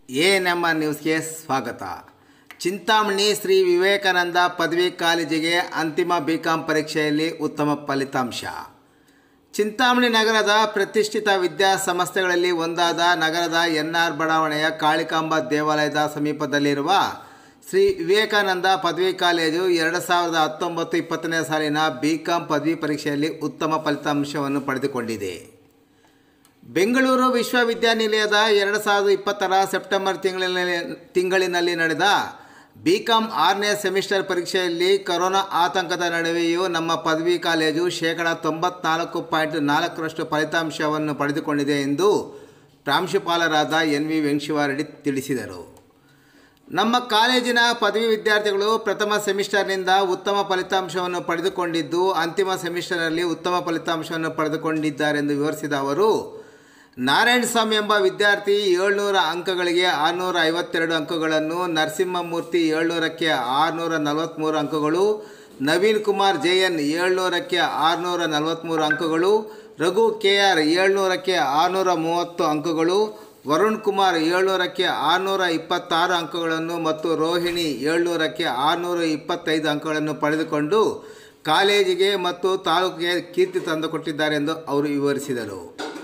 A ನಮ್ಮ ನ್ಯೂಸ್ಗೆ ಸ್ವಾಗತ ಚಿಂತಾಮಣಿ ಶ್ರೀ ವಿವೇಕಾನಂದ ಪದವಿ ಕಾಲೇಜಿಗೆ ಅಂತಿಮ ಬಿ ಕಾಂ ಪರೀಕ್ಷೆಯಲ್ಲಿ ಉತ್ತಮ ಫಲಿತಾಂಶ ಚಿಂತಾಮಣಿ ನಗರದ ಪ್ರತಿಷ್ಠಿತ ವಿದ್ಯಾಸಂಸ್ಥೆಗಳಲ್ಲಿ ಒಂದಾದ ನಗರದ ಎನ್ ಆರ್ ಬಡಾವಣೆಯ ಕಾಳಿಕಾಂಬ ದೇವಾಲಯದ ಸಮೀಪದಲ್ಲಿರುವ ಶ್ರೀ ವಿವೇಕಾನಂದ ಪದವಿ ಕಾಲೇಜು ಎರಡು ಸಾವಿರದ ಹತ್ತೊಂಬತ್ತು ಇಪ್ಪತ್ತನೇ ಸಾಲಿನ ಬಿ ಕಾಂ ಪದವಿ ಪರೀಕ್ಷೆಯಲ್ಲಿ ಉತ್ತಮ ಫಲಿತಾಂಶವನ್ನು ಪಡೆದುಕೊಂಡಿದೆ ಬೆಂಗಳೂರು ವಿಶ್ವವಿದ್ಯಾನಿಲಯದ ಎರಡು ಸಾವಿರದ ಇಪ್ಪತ್ತರ ಸೆಪ್ಟೆಂಬರ್ ತಿಂಗಳಿನಲ್ಲಿ ತಿಂಗಳಿನಲ್ಲಿ ನಡೆದ ಬಿ ಕಾಂ ಆರನೇ ಸೆಮಿಸ್ಟರ್ ಪರೀಕ್ಷೆಯಲ್ಲಿ ಕೊರೋನಾ ಆತಂಕದ ನಡುವೆಯೂ ನಮ್ಮ ಪದವಿ ಕಾಲೇಜು ಶೇಕಡ ತೊಂಬತ್ನಾಲ್ಕು ಪಾಯಿಂಟ್ ನಾಲ್ಕರಷ್ಟು ಫಲಿತಾಂಶವನ್ನು ಪಡೆದುಕೊಂಡಿದೆ ಎಂದು ಪ್ರಾಂಶುಪಾಲರಾದ ಎನ್ ವಿ ವೆಂಕಶಿವಾರೆಡ್ಡಿ ತಿಳಿಸಿದರು ನಮ್ಮ ಕಾಲೇಜಿನ ಪದವಿ ವಿದ್ಯಾರ್ಥಿಗಳು ಪ್ರಥಮ ಸೆಮಿಸ್ಟರ್ನಿಂದ ಉತ್ತಮ ಫಲಿತಾಂಶವನ್ನು ಪಡೆದುಕೊಂಡಿದ್ದು ಅಂತಿಮ ಸೆಮಿಸ್ಟರ್ನಲ್ಲಿ ಉತ್ತಮ ಫಲಿತಾಂಶವನ್ನು ಪಡೆದುಕೊಂಡಿದ್ದಾರೆಂದು ವಿವರಿಸಿದ ಅವರು ನಾರಾಯಣ ಸ್ವಾಮಿ ಎಂಬ ವಿದ್ಯಾರ್ಥಿ ಏಳ್ನೂರ ಅಂಕಗಳಿಗೆ ಆರುನೂರ ಐವತ್ತೆರಡು ಅಂಕಗಳನ್ನು ನರಸಿಂಹಮೂರ್ತಿ ಏಳ್ನೂರಕ್ಕೆ ಆರುನೂರ ನಲವತ್ತ್ಮೂರು ಅಂಕಗಳು ನವೀನ್ ಕುಮಾರ್ ಜೆ ಎನ್ ಏಳ್ನೂರಕ್ಕೆ ಆರುನೂರ ನಲವತ್ತ್ಮೂರು ಅಂಕಗಳು ರಘು ಕೆ ಆರ್ ಏಳ್ನೂರಕ್ಕೆ ಆರುನೂರ ಮೂವತ್ತು ಅಂಕಗಳು ವರುಣ್ ಕುಮಾರ್ ಏಳ್ನೂರಕ್ಕೆ ಆರುನೂರ ಇಪ್ಪತ್ತಾರು ಅಂಕಗಳನ್ನು ಮತ್ತು ರೋಹಿಣಿ ಏಳ್ನೂರಕ್ಕೆ ಆರುನೂರ ಇಪ್ಪತ್ತೈದು ಅಂಕಗಳನ್ನು ಪಡೆದುಕೊಂಡು ಕಾಲೇಜಿಗೆ ಮತ್ತು ತಾಲೂಕಿಗೆ ಕೀರ್ತಿ ತಂದುಕೊಟ್ಟಿದ್ದಾರೆ ಎಂದು ಅವರು ವಿವರಿಸಿದರು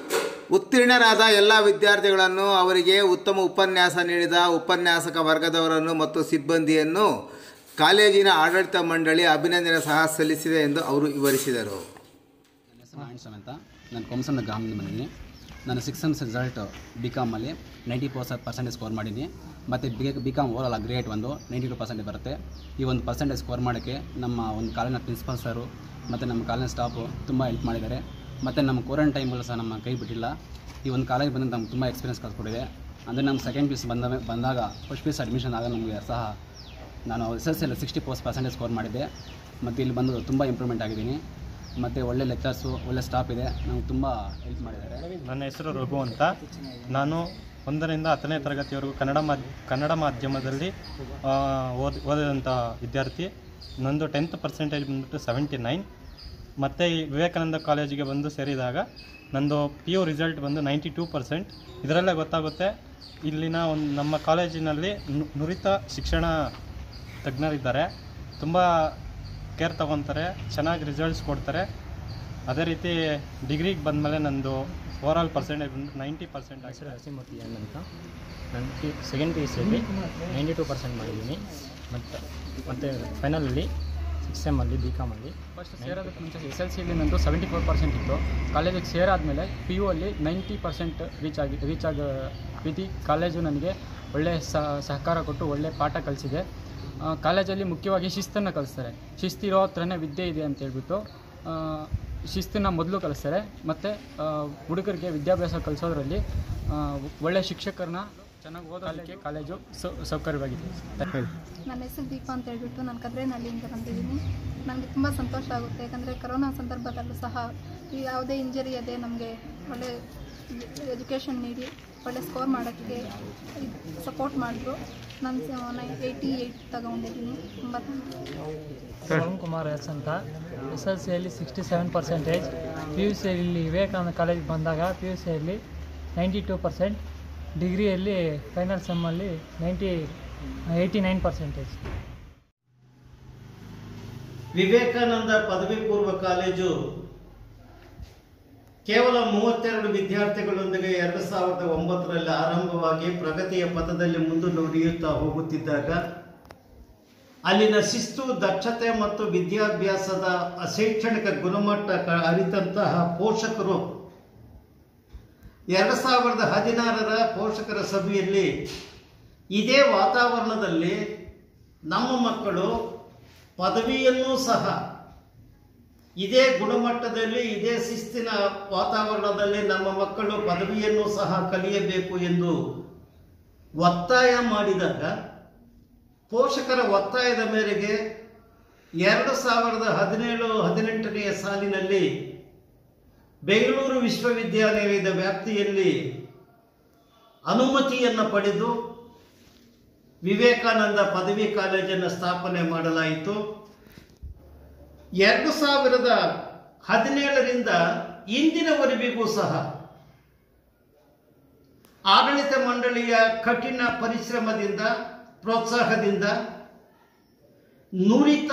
ಉತ್ತೀರ್ಣರಾದ ಎಲ್ಲ ವಿದ್ಯಾರ್ಥಿಗಳನ್ನು ಅವರಿಗೆ ಉತ್ತಮ ಉಪನ್ಯಾಸ ನೀಡಿದ ಉಪನ್ಯಾಸಕ ವರ್ಗದವರನ್ನು ಮತ್ತು ಸಿಬ್ಬಂದಿಯನ್ನು ಕಾಲೇಜಿನ ಆಡಳಿತ ಮಂಡಳಿ ಅಭಿನಂದನೆ ಸಹ ಸಲ್ಲಿಸಿದೆ ಎಂದು ಅವರು ವಿವರಿಸಿದರು ನನ್ನ ಹೆಸರು ನಾರಾಯಣ ಸ್ವಾಮಿ ಅಂತ ನಾನು ಕೊಂಸಂದ ಗ್ರಾಮದಿಂದ ಬಂದಿದ್ದೀನಿ ನಾನು ಸಿಕ್ಸ್ ಸೆಮ್ಸ್ ರಿಸಲ್ಟ್ ಬಿ ಕಾಮಲ್ಲಿ ನೈಂಟಿ ಪರ್ಸೆಂಟ್ ಪರ್ಸೆಂಟೇಜ್ ಸ್ಕೋರ್ ಮಾಡಿದ್ದೀನಿ ಮತ್ತು B B com overall great ಒಂದು ನೈಂಟಿ ಟು ಪರ್ಸೆಂಟೇಜ್ ಬರುತ್ತೆ ಈ ಒಂದು ಪರ್ಸೆಂಟೇಜ್ ಸ್ಕೋರ್ ಮಾಡೋಕ್ಕೆ ನಮ್ಮ ಒಂದು ಕಾಲೇಜಿನ ಪ್ರಿನ್ಸಿಪಲ್ ಸರು ಮತ್ತು ನಮ್ಮ ಕಾಲೇಜಿನ ಸ್ಟಾಫು ತುಂಬ ಹೆಲ್ಪ್ ಮಾಡಿದ್ದಾರೆ ಮತ್ತು ನಮ್ಮ ಕೊರೋನಾ ಟೈಮಲ್ಲೂ ಸಹ ನಮ್ಮ ಕೈ ಬಿಟ್ಟಿಲ್ಲ ಈ ಒಂದು ಕಾಲೇಜ್ ಬಂದು ನಮ್ಗೆ ತುಂಬ ಎಕ್ಸ್ಪೀರಿಯನ್ಸ್ ಕಲ್ಸ್ಕೊಟ್ಟಿದೆ ಅಂದರೆ ನಮ್ಮ ಸೆಕೆಂಡ್ ಪೀಸ್ ಬಂದ ಬಂದಾಗ ಫಸ್ಟ್ ಪೀಸ್ ಅಡ್ಮಿಷನ್ ಆಗ ನಮಗೆ ಸಹ ನಾನು ಎಸ್ ಎಲ್ ಸಿಯಲ್ಲಿ ಸಿಕ್ಸ್ಟಿ ಪೋಸ್ಟ್ ಪರ್ಸೆಂಟೇಜ್ ಸ್ಕೋರ್ ಮಾಡಿದ್ದೆ ಮತ್ತು ಇಲ್ಲಿ ಬಂದು ತುಂಬ ಇಂಪ್ರೂವ್ಮೆಂಟ್ ಆಗಿದ್ದೀನಿ ಮತ್ತು ಒಳ್ಳೆ ಲೆಕ್ಚರ್ಸು ಒಳ್ಳೆ ಸ್ಟಾಫ್ ಇದೆ ನಮ್ಗೆ ತುಂಬ ಹೆಲ್ಪ್ ಮಾಡಿದ್ದಾರೆ ನನ್ನ ಹೆಸರು ರಘು ಅಂತ ನಾನು ಒಂದರಿಂದ ಹತ್ತನೇ ತರಗತಿವರೆಗೂ ಕನ್ನಡ ಮಾಧ್ಯ ಕನ್ನಡ ಮಾಧ್ಯಮದಲ್ಲಿ ಆ, ಓದ್ ಓದಿದಂಥ ವಿದ್ಯಾರ್ಥಿ ನಂದು ಟೆಂತ್ ಪರ್ಸೆಂಟೇಜ್ ಬಂದ್ಬಿಟ್ಟು ಸೆವೆಂಟಿ ನೈನ್ ಮತ್ತು ಈ ವಿವೇಕಾನಂದ ಕಾಲೇಜಿಗೆ ಬಂದು ಸೇರಿದಾಗ ನಂದು ಪಿ ಯು ರಿಸಲ್ಟ್ ಬಂದು ನೈಂಟಿ ಟೂ ಪರ್ಸೆಂಟ್ ಇದರಲ್ಲೇ ಗೊತ್ತಾಗುತ್ತೆ ಇಲ್ಲಿನ ಒಂದು ನಮ್ಮ ಕಾಲೇಜಿನಲ್ಲಿ ನು- ನುರಿತ ಶಿಕ್ಷಣ ತಜ್ಞರಿದ್ದಾರೆ ತುಂಬ ಕೇರ್ ತಗೊತಾರೆ ಚೆನ್ನಾಗಿ ರಿಸಲ್ಟ್ಸ್ ಕೊಡ್ತಾರೆ ಅದೇ ರೀತಿ ಡಿಗ್ರಿಗೆ ಬಂದಮೇಲೆ ನಂದು ಓವರ್ ಆಲ್ ಪರ್ಸೆಂಟೇಜ್ ಬಂದು ನೈಂಟಿ ಪರ್ಸೆಂಟ್ ಹೆಸರು ನರಸಿಂಹಮೂರ್ತಿ ಎನ್ ಅಂತ ನಾನು ಪಿ ಸೆಕೆಂಡ್ ಪಿ ಯು ಸಿಯಲ್ಲಿ ನೈಂಟಿ ಟು ಪರ್ಸೆಂಟ್ ಮಾಡಿದ್ದೀನಿ ಮತ್ತು ಮತ್ತು ಫೈನಲಲ್ಲಿ ಸಿಕ್ಸ್ ಎಮ್ಮಲ್ಲಿ ಬಿ ಕಾಮಲ್ಲಿ ಫಸ್ಟ್ ಸೇರೋದಕ್ಕೆ ಮುಂಚೆ ಎಸ್ ಎಲ್ ಸಿಲಿ ನಂದು ಸೆವೆಂಟಿ ಫೋರ್ ಪರ್ಸೆಂಟ್ ಇತ್ತು ಕಾಲೇಜಿಗೆ ಸೇರಾದಮೇಲೆ ಪಿ ಯು ಅಲ್ಲಿ ನೈಂಟಿ ಪರ್ಸೆಂಟ್ ರೀಚ್ ಆಗಿ ರೀಚ್ ಆಗೋ ರೀತಿ ಕಾಲೇಜು ನನಗೆ ಒಳ್ಳೆಯ ಸಹಕಾರ ಕೊಟ್ಟು ಒಳ್ಳೆಯ ಪಾಠ ಕಲಿಸಿದೆ ಕಾಲೇಜಲ್ಲಿ ಮುಖ್ಯವಾಗಿ ಶಿಸ್ತನ್ನು ಕಲಿಸ್ತಾರೆ ಶಿಸ್ತಿರೋ ಹತ್ರನೇ ವಿದ್ಯೆ ಇದೆ ಅಂತ ಹೇಳ್ಬಿಟ್ಟು ಆ, ಶಿಸ್ತನ್ನು ಮೊದಲು ಕಲಿಸ್ತಾರೆ ಮತ್ತು ಹುಡುಗರಿಗೆ ವಿದ್ಯಾಭ್ಯಾಸ ಕಲಿಸೋದ್ರಲ್ಲಿ ಆ, ಒಳ್ಳೆಯ ಶಿಕ್ಷಕರನ್ನ ಚೆನ್ನಾಗಿ ಓದೋದಕ್ಕೆ ಕಾಲೇಜು ಸೌ ಸೌಕರ್ಯವಾಗಿದೆ ನನ್ನ ಹೆಸರು ದೀಪಾ ಅಂತ ಹೇಳ್ಬಿಟ್ಟು ನಾನು ಕದ್ರೇನಹಳ್ಳಿಯಿಂದ ಬಂದಿದ್ದೀನಿ ನನಗೆ ತುಂಬ ಸಂತೋಷ ಆಗುತ್ತೆ ಯಾಕಂದರೆ ಕರೋನಾ ಸಂದರ್ಭದಲ್ಲೂ ಸಹ ಈ ಯಾವುದೇ ಇಂಜರಿ ಅದೇ ನಮಗೆ ಒಳ್ಳೆ ಎಜುಕೇಷನ್ ನೀಡಿ ಒಳ್ಳೆ ಸ್ಕೋರ್ ಮಾಡೋಕ್ಕೆ ಸಪೋರ್ಟ್ ಮಾಡಿದ್ರು ನಾನು ಏಯ್ಟಿ ಏಯ್ಟ್ ತಗೊಂಡಿದ್ದೀನಿ ತುಂಬ ವರುಣ್ ಕುಮಾರ್ ಎಸ್ ಅಂತ ಎಸ್ ಎಲ್ ಸಿಯಲ್ಲಿ sixty seven percentage P U ಸಿಯಲ್ಲಿ ವಿವೇಕಾನಂದ ಕಾಲೇಜಿಗೆ ಬಂದಾಗ ಪಿ ಯು ಸಿಯಲ್ಲಿ ನೈಂಟಿ ಟೂ ಪರ್ಸೆಂಟ್ ಡಿಗ್ರಿಯಲ್ಲಿ ಫೈನಲ್ ಸೆಮ್ಮಲ್ಲಿ ninety eighty nine percentage Vivekananda ಪದವಿ ಪೂರ್ವ ಕಾಲೇಜು ಕೇವಲ ಮೂವತ್ತೆರಡು ವಿದ್ಯಾರ್ಥಿಗಳೊಂದಿಗೆ ಎರಡು ಸಾವಿರದ ಒಂಬತ್ತರಲ್ಲಿ ಆರಂಭವಾಗಿ ಪ್ರಗತಿಯ ಪಥದಲ್ಲಿ ಮುಂದುವರಿಯುತ್ತಾ ಹೋಗುತ್ತಿದ್ದಾಗ ಅಲ್ಲಿನ ಶಿಸ್ತು ದಕ್ಷತೆ ಮತ್ತು ವಿದ್ಯಾಭ್ಯಾಸದ ಶೈಕ್ಷಣಿಕ ಗುಣಮಟ್ಟ ಕ- ಅರಿತಂತಹ ಪೋಷಕರು ಎರಡು ಸಾವಿರದ ಹದಿನಾರರ ಪೋಷಕರ ಸಭೆಯಲ್ಲಿ ಇದೇ ವಾತಾವರಣದಲ್ಲಿ ನಮ್ಮ ಮಕ್ಕಳು ಪದವಿಯನ್ನೂ ಸಹ ಇದೇ ಗುಣಮಟ್ಟದಲ್ಲಿ ಇದೇ ಶಿಸ್ತಿನ ವಾತಾವರಣದಲ್ಲಿ ನಮ್ಮ ಮಕ್ಕಳು ಪದವಿಯನ್ನು ಸಹ ಕಲಿಯಬೇಕು ಎಂದು ಒತ್ತಾಯ ಮಾಡಿದಾಗ ಪೋಷಕರ ಒತ್ತಾಯದ ಮೇರೆಗೆ ಎರಡು ಸಾವಿರದ ಹದಿನೇಳು ಹದಿನೆಂಟನೆಯ ಸಾಲಿನಲ್ಲಿ ಬೆಂಗಳೂರು ವಿಶ್ವವಿದ್ಯಾನಿಲಯದ ವ್ಯಾಪ್ತಿಯಲ್ಲಿ ಅನುಮತಿಯನ್ನು ಪಡೆದು ವಿವೇಕಾನಂದ ಪದವಿ ಕಾಲೇಜನ್ನು ಸ್ಥಾಪನೆ ಮಾಡಲಾಯಿತು ಎರಡು ಸಾವಿರದ ಹದಿನೇಳರಿಂದ ಇಂದಿನವರೆಗೂ ಸಹ ಆಡಳಿತ ಮಂಡಳಿಯ ಕಠಿಣ ಪರಿಶ್ರಮದಿಂದ ಪ್ರೋತ್ಸಾಹದಿಂದ ನುರಿತ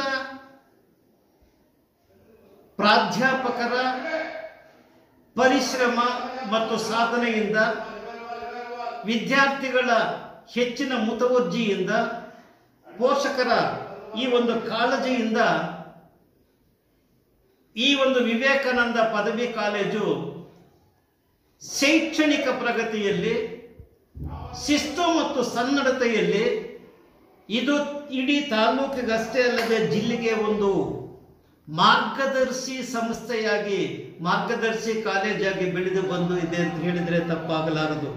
ಪ್ರಾಧ್ಯಾಪಕರ ಪರಿಶ್ರಮ ಮತ್ತು ಸಾಧನೆಯಿಂದ ವಿದ್ಯಾರ್ಥಿಗಳ ಹೆಚ್ಚಿನ ಮುತುವರ್ಜಿಯಿಂದ ಪೋಷಕರ ಈ ಒಂದು ಕಾಳಜಿಯಿಂದ ಈ ಒಂದು ವಿವೇಕಾನಂದ ಪದವಿ ಕಾಲೇಜು ಶೈಕ್ಷಣಿಕ ಪ್ರಗತಿಯಲ್ಲಿ ಶಿಸ್ತು ಮತ್ತು ಸನ್ನಡತೆಯಲ್ಲಿ ಇದು ಇಡೀ ತಾಲೂಕಿಗಷ್ಟೇ ಅಲ್ಲದೆ ಜಿಲ್ಲೆಗೆ ಒಂದು ಮಾರ್ಗದರ್ಶಿ ಸಂಸ್ಥೆಯಾಗಿ ಮಾರ್ಗದರ್ಶಿ ಕಾಲೇಜಾಗಿ ಬೆಳೆದು ಬಂದು ಇದೆ ಅಂತ ಹೇಳಿದರೆ ತಪ್ಪಾಗಲಾರದು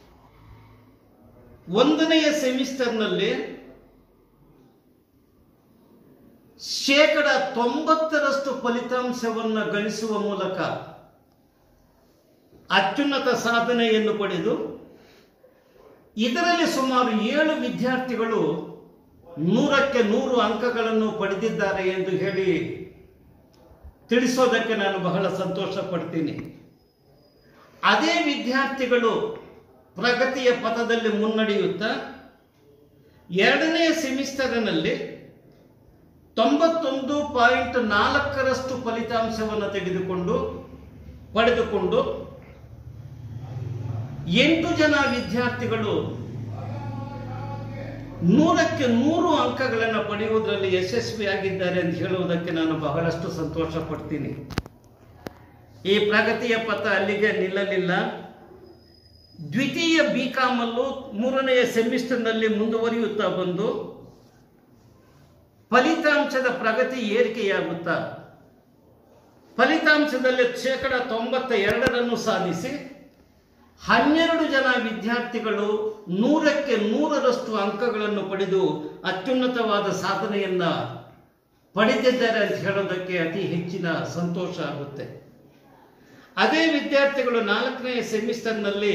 ಒಂದನೆಯ ಸೆಮಿಸ್ಟರ್ನಲ್ಲಿ ಶೇಕಡ ತೊಂಬತ್ತರಷ್ಟು ಫಲಿತಾಂಶವನ್ನು ಗಳಿಸುವ ಮೂಲಕ ಅತ್ಯುನ್ನತ ಸಾಧನೆಯನ್ನು ಪಡೆದು ಇದರಲ್ಲಿ ಸುಮಾರು ಏಳು ವಿದ್ಯಾರ್ಥಿಗಳು ನೂರಕ್ಕೆ ನೂರು ಅಂಕಗಳನ್ನು ಪಡೆದಿದ್ದಾರೆ ಎಂದು ಹೇಳಿ ತಿಳಿಸೋದಕ್ಕೆ ನಾನು ಬಹಳ ಸಂತೋಷ ಪಡ್ತೀನಿ ಅದೇ ವಿದ್ಯಾರ್ಥಿಗಳು ಪ್ರಗತಿಯ ಪಥದಲ್ಲಿ ಮುನ್ನಡೆಯುತ್ತಾ ಎರಡನೇ ಸೆಮಿಸ್ಟರ್ನಲ್ಲಿ ತೊಂಬತ್ತೊಂದು ಪಾಯಿಂಟ್ ನಾಲ್ಕರಷ್ಟು ಫಲಿತಾಂಶವನ್ನು ತೆಗೆದುಕೊಂಡು ಪಡೆದುಕೊಂಡು ಎಂಟು ಜನ ವಿದ್ಯಾರ್ಥಿಗಳು ನೂರಕ್ಕೆ ನೂರು ಅಂಕಗಳನ್ನು ಪಡೆಯುವುದರಲ್ಲಿ ಯಶಸ್ವಿಯಾಗಿದ್ದಾರೆ ಅಂತ ಹೇಳುವುದಕ್ಕೆ ನಾನು ಬಹಳಷ್ಟು ಸಂತೋಷ ಪಡ್ತೀನಿ ಈ ಪ್ರಗತಿಯ ಪಥ ಅಲ್ಲಿಗೆ ನಿಲ್ಲಲಿಲ್ಲ ದ್ವಿತೀಯ ಬಿ ಕಾಮಲ್ಲೂ ಮೂರನೆಯ ಸೆಮಿಸ್ಟರ್ನಲ್ಲಿ ಮುಂದುವರಿಯುತ್ತಾ ಬಂದು ಫಲಿತಾಂಶದ ಪ್ರಗತಿ ಏರಿಕೆಯಾಗುತ್ತಾ ಫಲಿತಾಂಶದಲ್ಲಿ ಶೇಕಡ ತೊಂಬತ್ತ ಎರಡರನ್ನು ಸಾಧಿಸಿ ಹನ್ನೆರಡು ಜನ ವಿದ್ಯಾರ್ಥಿಗಳು ನೂರಕ್ಕೆ ನೂರರಷ್ಟು ಅಂಕಗಳನ್ನು ಪಡೆದು ಅತ್ಯುನ್ನತವಾದ ಸಾಧನೆಯನ್ನ ಪಡೆದಿದ್ದಾರೆ ಅಂತ ಹೇಳೋದಕ್ಕೆ ಅತಿ ಹೆಚ್ಚಿನ ಸಂತೋಷ ಆಗುತ್ತೆ ಅದೇ ವಿದ್ಯಾರ್ಥಿಗಳು ನಾಲ್ಕನೇ ಸೆಮಿಸ್ಟರ್ನಲ್ಲಿ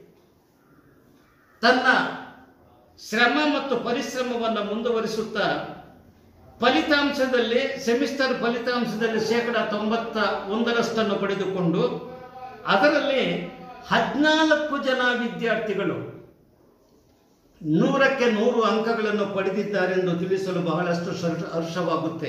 ತನ್ನ ಶ್ರಮ ಮತ್ತು ಪರಿಶ್ರಮವನ್ನು ಮುಂದುವರಿಸುತ್ತಾ ಫಲಿತಾಂಶದಲ್ಲಿ ಸೆಮಿಸ್ಟರ್ ಫಲಿತಾಂಶದಲ್ಲಿ ಶೇಕಡ ತೊಂಬತ್ತ ಒಂದರಷ್ಟನ್ನು ಪಡೆದುಕೊಂಡು ಅದರಲ್ಲಿ ಹದಿನಾಲ್ಕು ಜನ ವಿದ್ಯಾರ್ಥಿಗಳು ನೂರಕ್ಕೆ ನೂರು ಅಂಕಗಳನ್ನು ಪಡೆದಿದ್ದಾರೆಂದು ತಿಳಿಸಲು ಬಹಳಷ್ಟು ಹರ್ಷ- ಹರ್ಷವಾಗುತ್ತೆ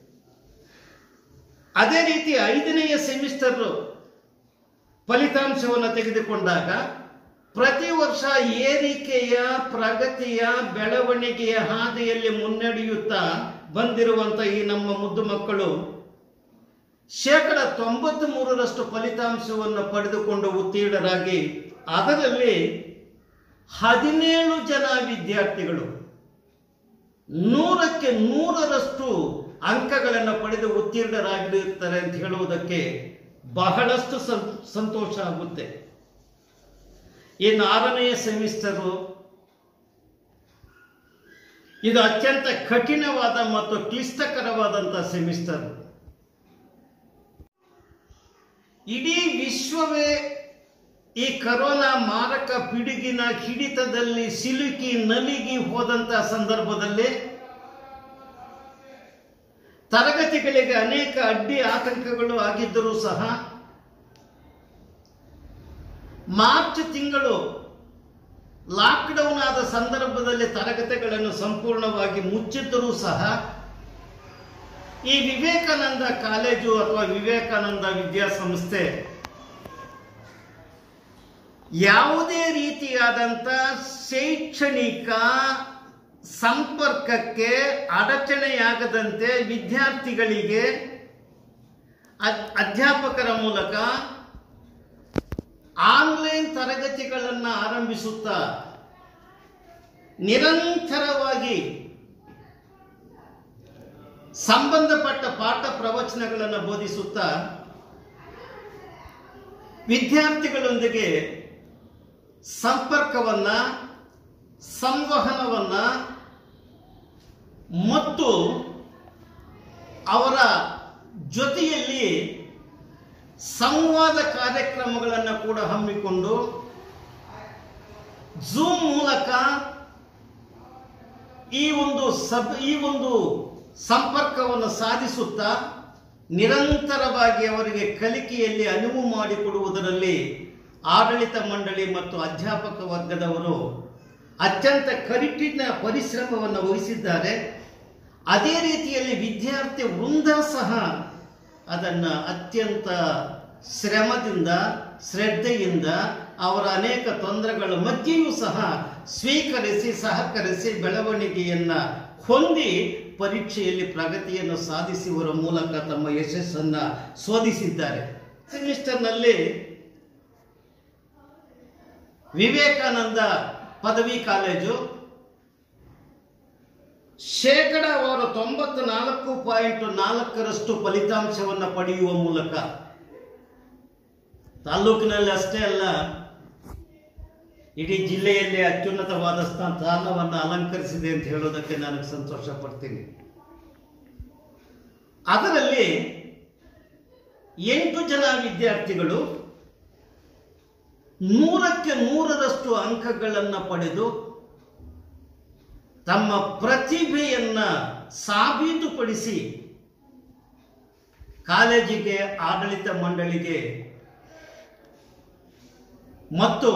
ಅದೇ ರೀತಿ ಐದನೆಯ ಸೆಮಿಸ್ಟರ್ ಫಲಿತಾಂಶವನ್ನು ತೆಗೆದುಕೊಂಡಾಗ ಪ್ರತಿ ವರ್ಷ ಏರಿಕೆಯ ಪ್ರಗತಿಯ ಬೆಳವಣಿಗೆಯ ಹಾದಿಯಲ್ಲಿ ಮುನ್ನಡೆಯುತ್ತಾ ಬಂದಿರುವಂತ ಈ ನಮ್ಮ ಮುದ್ದು ಮಕ್ಕಳು ಶೇಕಡ ತೊಂಬತ್ತ್ ಮೂರರಷ್ಟು ಫಲಿತಾಂಶವನ್ನು ಪಡೆದುಕೊಂಡು ಉತ್ತೀರ್ಣರಾಗಿ ಅದರಲ್ಲಿ ಹದಿನೇಳು ಜನ ವಿದ್ಯಾರ್ಥಿಗಳು ನೂರಕ್ಕೆ ನೂರರಷ್ಟು ಅಂಕಗಳನ್ನು ಪಡೆದು ಉತ್ತೀರ್ಣರಾಗಿರುತ್ತಾರೆ ಅಂತ ಹೇಳುವುದಕ್ಕೆ ಬಹಳಷ್ಟು ಸಂ- ಸಂತೋಷ ಆಗುತ್ತೆ ಇನ್ನು ಆರನೆಯ ಸೆಮಿಸ್ಟರು ಇದು ಅತ್ಯಂತ ಕಠಿಣವಾದ ಮತ್ತು ಕ್ಲಿಷ್ಟಕರವಾದಂಥ ಸೆಮಿಸ್ಟರ್ ಇಡೀ ವಿಶ್ವವೇ ಈ ಕರೋನಾ ಮಾರಕ ಪಿಡುಗಿನ ಹಿಡಿತದಲ್ಲಿ ಸಿಲುಕಿ ನಲಿಗಿ ಹೋದಂತ ಸಂದರ್ಭದಲ್ಲಿ ತರಗತಿಗಳಿಗೆ ಅನೇಕ ಅಡ್ಡಿ ಆತಂಕಗಳು ಆಗಿದ್ದರೂ ಸಹ ಮಾರ್ಚ್ ತಿಂಗಳು ಲಾಕ್ಡೌನ್ ಆದ ಸಂದರ್ಭದಲ್ಲಿ ತರಗತಿಗಳನ್ನು ಸಂಪೂರ್ಣವಾಗಿ ಮುಚ್ಚಿದ್ದರೂ ಸಹ ಈ ವಿವೇಕಾನಂದ ಕಾಲೇಜು ಅಥವಾ ವಿವೇಕಾನಂದ ವಿದ್ಯಾಸಂಸ್ಥೆ ಯಾವುದೇ ರೀತಿಯಾದಂಥ ಶೈಕ್ಷಣಿಕ ಸಂಪರ್ಕಕ್ಕೆ ಅಡಚಣೆಯಾಗದಂತೆ ವಿದ್ಯಾರ್ಥಿಗಳಿಗೆ ಅದ್- ಅಧ್ಯಾಪಕರ ಮೂಲಕ ಆನ್ಲೈನ್ ತರಗತಿಗಳನ್ನು ಆರಂಭಿಸುತ್ತಾ ನಿರಂತರವಾಗಿ ಸಂಬಂಧಪಟ್ಟ ಪಾಠ ಪ್ರವಚನಗಳನ್ನು ಬೋಧಿಸುತ್ತಾ ವಿದ್ಯಾರ್ಥಿಗಳೊಂದಿಗೆ ಸಂಪರ್ಕವನ್ನ ಸಂವಹನವನ್ನ ಮತ್ತು ಅವರ ಜೊತೆಯಲ್ಲಿ ಸಂವಾದ ಕಾರ್ಯಕ್ರಮಗಳನ್ನು ಕೂಡ ಹಮ್ಮಿಕೊಂಡು ಝೂಮ್ ಮೂಲಕ ಈ ಒಂದು ಸಬ್ ಈ ಒಂದು ಸಂಪರ್ಕವನ್ನು ಸಾಧಿಸುತ್ತಾ ನಿರಂತರವಾಗಿ ಅವರಿಗೆ ಕಲಿಕೆಯಲ್ಲಿ ಅನುವು ಮಾಡಿಕೊಡುವುದರಲ್ಲಿ ಆಡಳಿತ ಮಂಡಳಿ ಮತ್ತು ಅಧ್ಯಾಪಕ ವರ್ಗದವರು ಅತ್ಯಂತ ಕರಿಟಿನ ಪರಿಶ್ರಮವನ್ನು ವಹಿಸಿದ್ದಾರೆ ಅದೇ ರೀತಿಯಲ್ಲಿ ವಿದ್ಯಾರ್ಥಿ ವೃಂದ ಸಹ ಅದನ್ನು ಅತ್ಯಂತ ಶ್ರಮದಿಂದ ಶ್ರದ್ಧೆಯಿಂದ ಅವರ ಅನೇಕ ತೊಂದರೆಗಳ ಮಧ್ಯೆಯೂ ಸಹ ಸ್ವೀಕರಿಸಿ ಸಹಕರಿಸಿ ಬೆಳವಣಿಗೆಯನ್ನ ಹೊಂದಿ ಪರೀಕ್ಷೆಯಲ್ಲಿ ಪ್ರಗತಿಯನ್ನು ಸಾಧಿಸುವ ಮೂಲಕ ತಮ್ಮ ಯಶಸ್ಸನ್ನ ಶೋಧಿಸಿದ್ದಾರೆ ಸೆಮಿಸ್ಟರ್ನಲ್ಲಿ ವಿವೇಕಾನಂದ ಪದವಿ ಕಾಲೇಜು ಶೇಕಡವಾರು ತೊಂಬತ್ತು ನಾಲ್ಕು ಪಾಯಿಂಟ್ ನಾಲ್ಕರಷ್ಟು ಫಲಿತಾಂಶವನ್ನು ಪಡೆಯುವ ಮೂಲಕ ತಾಲೂಕಿನಲ್ಲಿ ಅಷ್ಟೇ ಅಲ್ಲ ಇಡೀ ಜಿಲ್ಲೆಯಲ್ಲಿ ಅತ್ಯುನ್ನತವಾದ ಸ್ಥಾನ ಸ್ಥಾನವನ್ನು ಅಲಂಕರಿಸಿದೆ ಅಂತ ಹೇಳೋದಕ್ಕೆ ನಾನು ಸಂತೋಷ ಪಡ್ತೀನಿ ಅದರಲ್ಲಿ ಎಂಟು ಜನ ವಿದ್ಯಾರ್ಥಿಗಳು ನೂರಕ್ಕೆ ನೂರರಷ್ಟು ಅಂಕಗಳನ್ನು ಪಡೆದು ತಮ್ಮ ಪ್ರತಿಭೆಯನ್ನ ಸಾಬೀತುಪಡಿಸಿ ಕಾಲೇಜಿಗೆ ಆಡಳಿತ ಮಂಡಳಿಗೆ ಮತ್ತು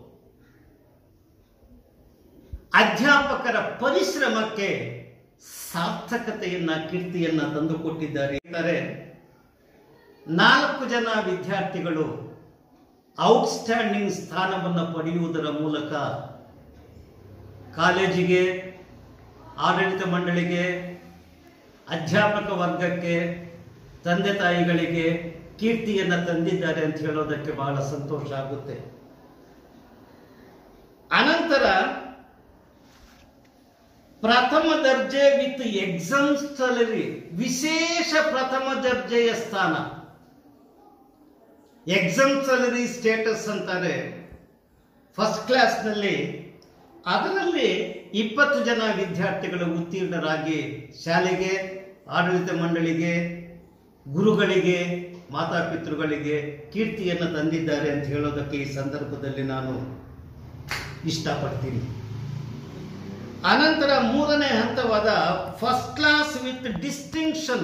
ಅಧ್ಯಾಪಕರ ಪರಿಶ್ರಮಕ್ಕೆ ಸಾರ್ಥಕತೆಯನ್ನ ಕೀರ್ತಿಯನ್ನ ತಂದುಕೊಟ್ಟಿದ್ದಾರೆ ಅಂದರೆ ನಾಲ್ಕು ಜನ ವಿದ್ಯಾರ್ಥಿಗಳು ಔಟ್ಸ್ಟ್ಯಾಂಡಿಂಗ್ ಸ್ಥಾನವನ್ನು ಪಡೆಯುವುದರ ಮೂಲಕ ಕಾಲೇಜಿಗೆ ಆಡಳಿತ ಮಂಡಳಿಗೆ ಅಧ್ಯಾಪಕ ವರ್ಗಕ್ಕೆ ತಂದೆ ತಾಯಿಗಳಿಗೆ ಕೀರ್ತಿಯನ್ನು ತಂದಿದ್ದಾರೆ ಅಂತ ಹೇಳೋದಕ್ಕೆ ಬಹಳ ಸಂತೋಷ ಆಗುತ್ತೆ ಅನಂತರ ಪ್ರಥಮ ದರ್ಜೆ ವಿತ್ ಎಕ್ಸಾಮ್ ಸ್ಯಾಲರಿ ವಿಶೇಷ ಪ್ರಥಮ ದರ್ಜೆಯ ಸ್ಥಾನ ಎಕ್ಸಾಮ್ ಸ್ಯಾಲರಿ ಸ್ಟೇಟಸ್ ಅಂತಾರೆ ಫಸ್ಟ್ ಕ್ಲಾಸ್ನಲ್ಲಿ ಅದರಲ್ಲಿ ಇಪ್ಪತ್ತು ಜನ ವಿದ್ಯಾರ್ಥಿಗಳು ಉತ್ತೀರ್ಣರಾಗಿ ಶಾಲೆಗೆ ಆಡಳಿತ ಮಂಡಳಿಗೆ ಗುರುಗಳಿಗೆ ಮಾತಾಪಿತೃಗಳಿಗೆ ಕೀರ್ತಿಯನ್ನು ತಂದಿದ್ದಾರೆ ಅಂತ ಹೇಳೋದಕ್ಕೆ ಈ ಸಂದರ್ಭದಲ್ಲಿ ನಾನು ಇಷ್ಟಪಡ್ತೀನಿ ಅನಂತರ ಮೂರನೇ ಹಂತವಾದ ಫಸ್ಟ್ ಕ್ಲಾಸ್ ವಿತ್ ಡಿಸ್ಟಿಂಕ್ಷನ್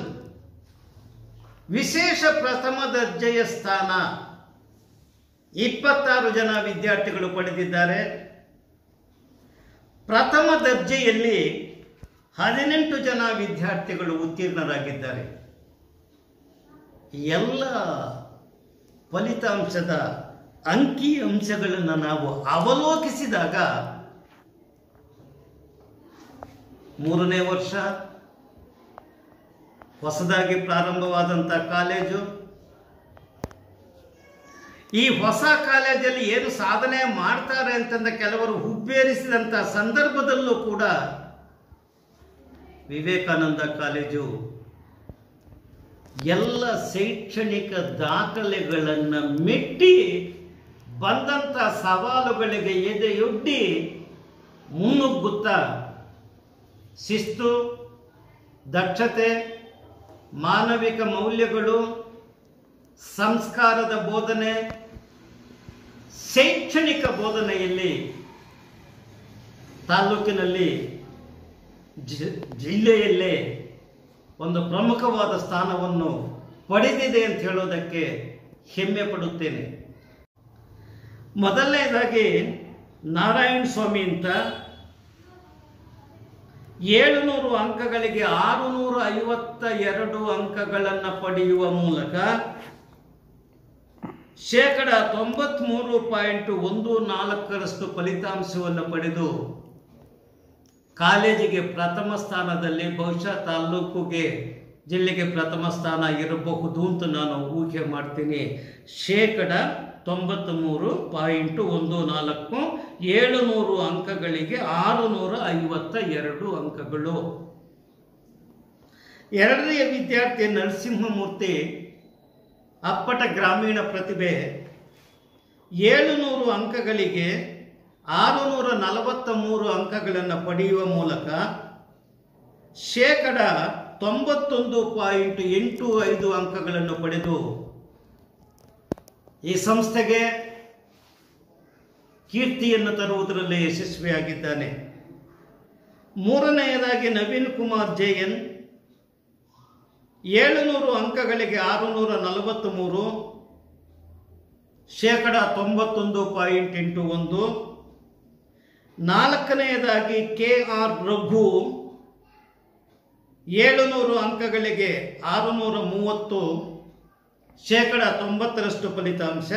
ವಿಶೇಷ ಪ್ರಥಮ ದರ್ಜೆಯ ಸ್ಥಾನ ಇಪ್ಪತ್ತಾರು ಜನ ವಿದ್ಯಾರ್ಥಿಗಳು ಪಡೆದಿದ್ದಾರೆ ಪ್ರಥಮ ದರ್ಜೆಯಲ್ಲಿ ಹದಿನೆಂಟು ಜನ ವಿದ್ಯಾರ್ಥಿಗಳು ಉತ್ತೀರ್ಣರಾಗಿದ್ದಾರೆ ಎಲ್ಲ ಫಲಿತಾಂಶದ ಅಂಕಿ ಅಂಶಗಳನ್ನು ನಾವು ಅವಲೋಕಿಸಿದಾಗ ಮೂರನೇ ವರ್ಷ ಹೊಸದಾಗಿ ಪ್ರಾರಂಭವಾದಂಥ ಕಾಲೇಜು ಈ ಹೊಸ ಕಾಲೇಜಲ್ಲಿ ಏನು ಸಾಧನೆ ಮಾಡ್ತಾರೆ ಅಂತಂದ ಕೆಲವರು ಹುಬ್ಬೇರಿಸಿದಂಥ ಸಂದರ್ಭದಲ್ಲೂ ಕೂಡ ವಿವೇಕಾನಂದ ಕಾಲೇಜು ಎಲ್ಲ ಶೈಕ್ಷಣಿಕ ದಾಖಲೆಗಳನ್ನು ಮೆಟ್ಟಿ ಬಂದಂಥ ಸವಾಲುಗಳಿಗೆ ಎದೆಯೊಡ್ಡಿ ಮುನ್ನುಗ್ಗುತ್ತಾ ಶಿಸ್ತು ದಕ್ಷತೆ ಮಾನವಿಕ ಮೌಲ್ಯಗಳು ಸಂಸ್ಕಾರದ ಬೋಧನೆ ಶೈಕ್ಷಣಿಕ ಬೋಧನೆಯಲ್ಲಿ ತಾಲೂಕಿನಲ್ಲಿ ಜಿ- ಜಿಲ್ಲೆಯಲ್ಲೇ ಒಂದು ಪ್ರಮುಖವಾದ ಸ್ಥಾನವನ್ನು ಪಡೆದಿದೆ ಅಂತ ಹೇಳೋದಕ್ಕೆ ಹೆಮ್ಮೆ ಪಡುತ್ತೇನೆ ಮೊದಲನೇದಾಗಿ ನಾರಾಯಣ ಸ್ವಾಮಿ ಅಂತ ಏಳುನೂರು ಅಂಕಗಳಿಗೆ ಆರುನೂರ ಐವತ್ತ ಎರಡು ಅಂಕಗಳನ್ನು ಪಡೆಯುವ ಮೂಲಕ ಶೇಕಡ ತೊಂಬತ್ಮೂರು ಪಾಯಿಂಟ್ ಒಂದು ನಾಲ್ಕರಷ್ಟು ಫಲಿತಾಂಶವನ್ನು ಪಡೆದು ಕಾಲೇಜಿಗೆ ಪ್ರಥಮ ಸ್ಥಾನದಲ್ಲಿ ಬಹುಶಃ ತಾಲ್ಲೂಕುಗೆ ಜಿಲ್ಲೆಗೆ ಪ್ರಥಮ ಸ್ಥಾನ ಇರಬಹುದು ಅಂತ ನಾನು ಊಹೆ ಮಾಡ್ತೀನಿ ಶೇಕಡ ತೊಂಬತ್ತ್ಮೂರು ಪಾಯಿಂಟ್ ಒಂದು ನಾಲ್ಕು ಏಳುನೂರು ಅಂಕಗಳಿಗೆ ಆರುನೂರ ಐವತ್ತ ಎರಡು ಅಂಕಗಳು ಎರಡನೆಯ ವಿದ್ಯಾರ್ಥಿ ನರಸಿಂಹಮೂರ್ತಿ ಅಪ್ಪಟ ಗ್ರಾಮೀಣ ಪ್ರತಿಭೆ ಏಳುನೂರು ಅಂಕಗಳಿಗೆ ಆರುನೂರ ನಲವತ್ತ ಮೂರು ಅಂಕಗಳನ್ನು ಪಡೆಯುವ ಮೂಲಕ ಶೇಕಡ ತೊಂಬತ್ತೊಂದು ಪಾಯಿಂಟ್ ಎಂಟು ಐದು ಅಂಕಗಳನ್ನು ಪಡೆದು ಈ ಸಂಸ್ಥೆಗೆ ಕೀರ್ತಿಯನ್ನು ತರುವುದರಲ್ಲಿ ಯಶಸ್ವಿಯಾಗಿದ್ದಾನೆ ಮೂರನೆಯದಾಗಿ ನವೀನ್ ಕುಮಾರ್ ಜೆಎನ್ ಏಳುನೂರು ಅಂಕಗಳಿಗೆ ಆರುನೂರ ನಲವತ್ತ್ ಮೂರು ಶೇಕಡ ತೊಂಬತ್ತೊಂದು ಪಾಯಿಂಟ್ ಎಂಟು ಒಂದು ನಾಲ್ಕನೆಯದಾಗಿ ಕೆ ಆರ್ ರಘು ಏಳುನೂರು ಅಂಕಗಳಿಗೆ ಆರುನೂರ ಮೂವತ್ತು ಶೇಕಡ ತೊಂಬತ್ತರಷ್ಟು ಫಲಿತಾಂಶ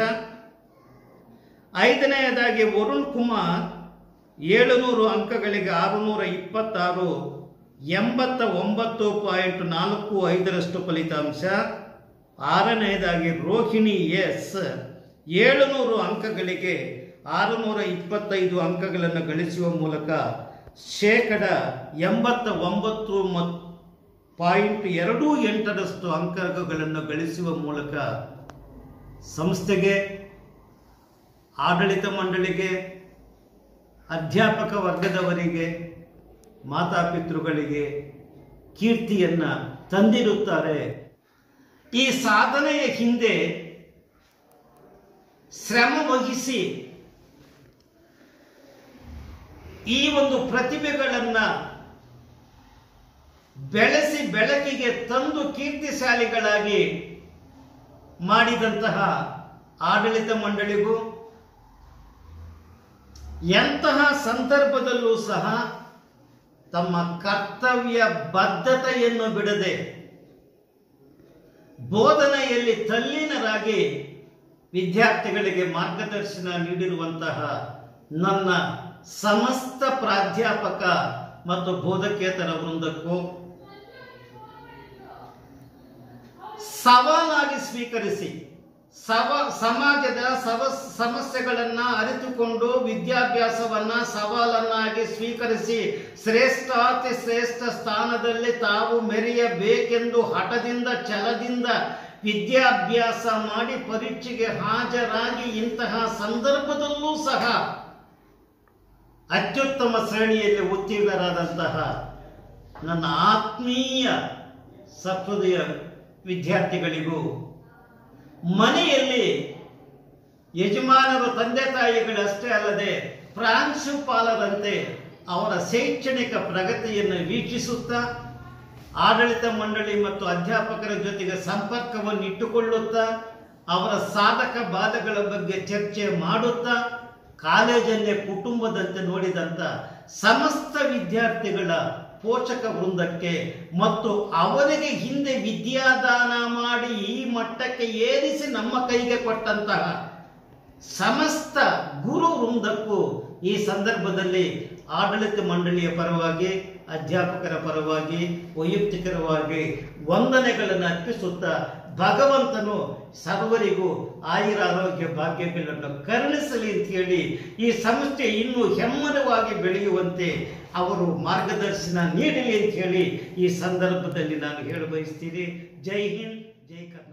ಐದನೆಯದಾಗಿ ವರುಣ್ ಕುಮಾರ್ ಏಳುನೂರು ಅಂಕಗಳಿಗೆ ಆರುನೂರ ಇಪ್ಪತ್ತಾರು ಎಂಬತ್ತ ಒಂಬತ್ತು ಪಾಯಿಂಟ್ ನಾಲ್ಕು ಐದರಷ್ಟು ಫಲಿತಾಂಶ ಆರನೆಯದಾಗಿ ರೋಹಿಣಿ ಎಸ್ ಏಳುನೂರು ಅಂಕಗಳಿಗೆ ಆರುನೂರ ಇಪ್ಪತ್ತೈದು ಅಂಕಗಳನ್ನು ಗಳಿಸುವ ಮೂಲಕ ಶೇಕಡ ಎಂಬತ್ತ ಒಂಬತ್ತು ಮತ್ತು ಪಾಯಿಂಟ್ ಎರಡು ಎಂಟರಷ್ಟು ಅಂಕಗಳನ್ನು ಗಳಿಸುವ ಮೂಲಕ ಸಂಸ್ಥೆಗೆ ಆಡಳಿತ ಮಂಡಳಿಗೆ ಅಧ್ಯಾಪಕ ವರ್ಗದವರಿಗೆ ಮಾತಾಪಿತೃಗಳಿಗೆ ಕೀರ್ತಿಯನ್ನು ತಂದಿರುತ್ತಾರೆ ಈ ಸಾಧನೆಯ ಹಿಂದೆ ಶ್ರಮ ವಹಿಸಿ ಈ ಒಂದು ಪ್ರತಿಭೆಗಳನ್ನು ಬೆಳೆಸಿ ಬೆಳಕಿಗೆ ತಂದು ಕೀರ್ತಿಶಾಲಿಗಳಾಗಿ ಮಾಡಿದಂತಹ ಆಡಳಿತ ಮಂಡಳಿಗೂ ಎಂತಹ ಸಂದರ್ಭದಲ್ಲೂ ಸಹ ತಮ್ಮ ಕರ್ತವ್ಯ ಬದ್ಧತೆಯನ್ನು ಬಿಡದೆ ಬೋಧನೆಯಲ್ಲಿ ತಲ್ಲೀನರಾಗಿ ವಿದ್ಯಾರ್ಥಿಗಳಿಗೆ ಮಾರ್ಗದರ್ಶನ ನೀಡಿರುವಂತಹ ನನ್ನ ಸಮಸ್ತ ಪ್ರಾಧ್ಯಾಪಕ ಮತ್ತು ಬೋಧಕೇತರ ವೃಂದಕ್ಕೂ ಸವಾಲಾಗಿ ಸ್ವೀಕರಿಸಿ ಸವ ಸಮಾಜದ ಸವ ಸಮಸ್ಯೆಗಳನ್ನು ಅರಿತುಕೊಂಡು ವಿದ್ಯಾಭ್ಯಾಸವನ್ನ ಸವಾಲನ್ನಾಗಿ ಸ್ವೀಕರಿಸಿ ಶ್ರೇಷ್ಠಾತಿ ಶ್ರೇಷ್ಠ ಸ್ಥಾನದಲ್ಲಿ ತಾವು ಮೆರೆಯಬೇಕೆಂದು ಹಠದಿಂದ ಛಲದಿಂದ ವಿದ್ಯಾಭ್ಯಾಸ ಮಾಡಿ ಪರೀಕ್ಷೆಗೆ ಹಾಜರಾಗಿ ಇಂತಹ ಸಂದರ್ಭದಲ್ಲೂ ಸಹ ಅತ್ಯುತ್ತಮ ಶ್ರೇಣಿಯಲ್ಲಿ ಉತ್ತೀರ್ಣರಾದಂತಹ ನನ್ನ ಆತ್ಮೀಯ ಸಹೃದಯ ವಿದ್ಯಾರ್ಥಿಗಳಿಗೂ ಮನೆಯಲ್ಲಿ ಯಜಮಾನರು ತಂದೆ ತಾಯಿಗಳಷ್ಟೇ ಅಲ್ಲದೆ ಪ್ರಾಂಶುಪಾಲರಂತೆ ಅವರ ಶೈಕ್ಷಣಿಕ ಪ್ರಗತಿಯನ್ನು ವೀಕ್ಷಿಸುತ್ತಾ ಆಡಳಿತ ಮಂಡಳಿ ಮತ್ತು ಅಧ್ಯಾಪಕರ ಜೊತೆಗೆ ಸಂಪರ್ಕವನ್ನು ಇಟ್ಟುಕೊಳ್ಳುತ್ತಾ ಅವರ ಸಾಧಕ ಬಾಧಗಳ ಬಗ್ಗೆ ಚರ್ಚೆ ಮಾಡುತ್ತಾ ಕಾಲೇಜನ್ನೇ ಕುಟುಂಬದಂತೆ ನೋಡಿದಂಥ ಸಮಸ್ತ ವಿದ್ಯಾರ್ಥಿಗಳ ಪೋಷಕ ವೃಂದಕ್ಕೆ ಮತ್ತು ಅವರಿಗೆ ಹಿಂದೆ ವಿದ್ಯಾದಾನ ಮಾಡಿ ಈ ಮಟ್ಟಕ್ಕೆ ಏರಿಸಿ ನಮ್ಮ ಕೈಗೆ ಕೊಟ್ಟಂತಹ ಸಮಸ್ತ ಗುರು ವೃಂದಕ್ಕೂ ಈ ಸಂದರ್ಭದಲ್ಲಿ ಆಡಳಿತ ಮಂಡಳಿಯ ಪರವಾಗಿ ಅಧ್ಯಾಪಕರ ಪರವಾಗಿ ವೈಯಕ್ತಿಕರವಾಗಿ ವಂದನೆಗಳನ್ನು ಅರ್ಪಿಸುತ್ತಾ ಭಗವಂತನು ಸರ್ವರಿಗೂ ಆಯುರಾರೋಗ್ಯ ಭಾಗ್ಯಗಳನ್ನು ಕರುಣಿಸಲಿ ಅಂತ ಹೇಳಿ ಈ ಸಂಸ್ಥೆ ಇನ್ನೂ ಹೆಮ್ಮರವಾಗಿ ಬೆಳೆಯುವಂತೆ ಅವರು ಮಾರ್ಗದರ್ಶನ ನೀಡಲಿ ಅಂತ ಹೇಳಿ ಈ ಸಂದರ್ಭದಲ್ಲಿ ನಾನು ಹೇಳ ಬಯಸ್ತೀನಿ ಜೈ ಹಿಂದ್ ಜೈ ಕರ್ನಾಟಕ